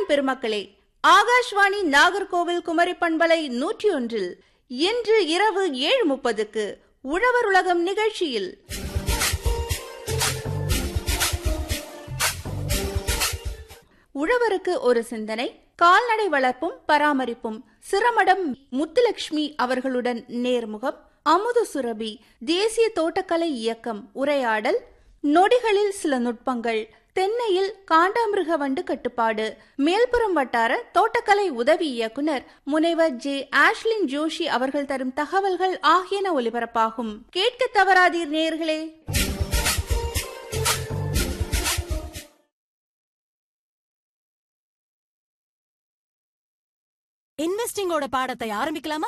பெருமக்களே ஆகாஷ்வாணி நாகர்கோவில் குமரி பண்பலை நூற்றி ஒன்றில் இன்று இரவு ஏழு முப்பதுக்கு உழவர் உலகம் நிகழ்ச்சியில் உழவருக்கு ஒரு சிந்தனை கால்நடை வளர்ப்பும் பராமரிப்பும் சிரமடம் முத்துலட்சுமி அவர்களுடன் நேர்முகம் அமுது சுரபி தேசிய தோட்டக்கலை இயக்கம் உரையாடல் நொடிகளில் சில நுட்பங்கள் தென்னையில் காண்டாமிருக வண்டு கட்டுப்பாடு மேல்புறம் வட்டார தோட்டக்கலை உதவி இயக்குனர் முனைவர் ஜே ஆஷ்லின் ஜோஷி அவர்கள் தரும் தகவல்கள் ஆகியன ஒலிபரப்பாகும் கேட்க தவறாதீர் நேர்களே இன்வெஸ்டிங்கோட பாடத்தை ஆரம்பிக்கலாமா